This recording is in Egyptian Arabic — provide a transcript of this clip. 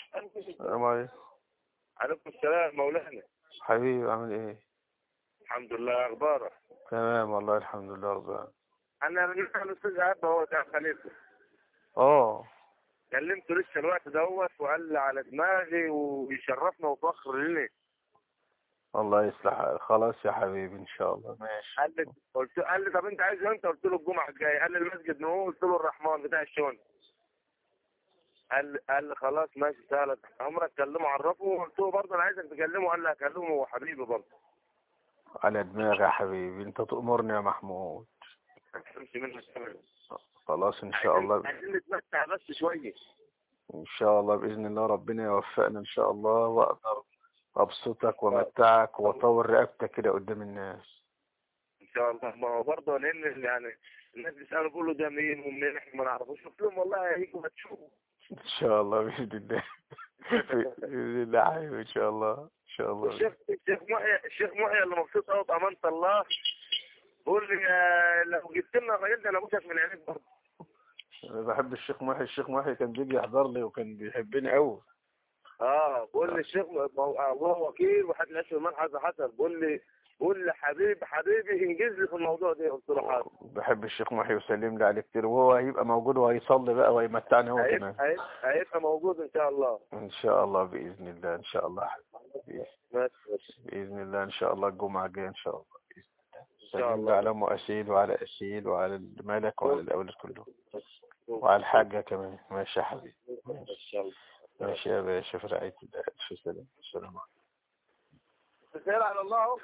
السلام عليكم عليكم السلام مولانا حبيبي عامل ايه الحمد لله اخبارك تمام والله الحمد لله رب العالمين انا رجعت الاستاذ عبد هو ده خليفه اه كلمته لسه الوقت دوت وقال لي على دماغي ويشرفنا وفخر لنا الله يصلح حالك. خلاص يا حبيبي ان شاء الله ماشي قال لي قلت قال لي طب انت عايز امتى قلت له الجمعه الجايه قال لي المسجد نقول قلت له الرحمن بتاع الشون قال لي قال لي خلاص ماشي سهله تحت امرك كلمه عرفه قلت له برضه انا عايزك تكلمه قال لي هكلمه هو حبيبي برضه على دماغي يا حبيبي انت تأمرني يا محمود ما تفهمش منه شيء. خلاص ان شاء الله عايزين نتمتع بس شويه ان شاء الله باذن الله ربنا يوفقنا ان شاء الله واقدر ابسطك وامتعك واطور رقبتك كده قدام الناس ان شاء الله ما هو برضه لان يعني الناس بيسالوا بيقولوا ده مين ومنين احنا ما نعرفوش قلت لهم والله هيجوا هتشوفوا ان شاء الله باذن الله باذن الله يا حبيبي ان شاء الله ان شاء الله الشيخ الشيخ محيى الشيخ محيى اللي مبسوط قوي بامانه الله بيقول لي آه، لو جبت لنا الراجل ده انا ابوسك من عينيك برضه انا بحب الشيخ محي الشيخ محي كان بيجي يحضر لي وكان بيحبني قوي اه بقول لي الشيخ م- الله وكيل وحد الاشهر من حسن حسن بقول لي بقول لي حبيب حبيبي انجز لي في الموضوع ده قلت له حاضر بحب الشيخ محي وسلم لي عليه كتير وهو هيبقى موجود وهيصلي بقى ويمتعني هو هيبقى كمان هيبقى- هيبقى موجود ان شاء الله ان شاء الله باذن الله ان شاء الله حبيبي. بس بس باذن الله ان شاء الله الجمعه الجايه ان شاء الله باذن الله ان شاء سلم لي الله على ام اسيل وعلى اسيل وعلى الملك وعلى الاولاد كلهم وعلى الحاجه كمان ماشي يا حبيبي ان شاء الله ماشي يا باشا في رعايه الله الف سلام السلام عليكم خير على الله اهو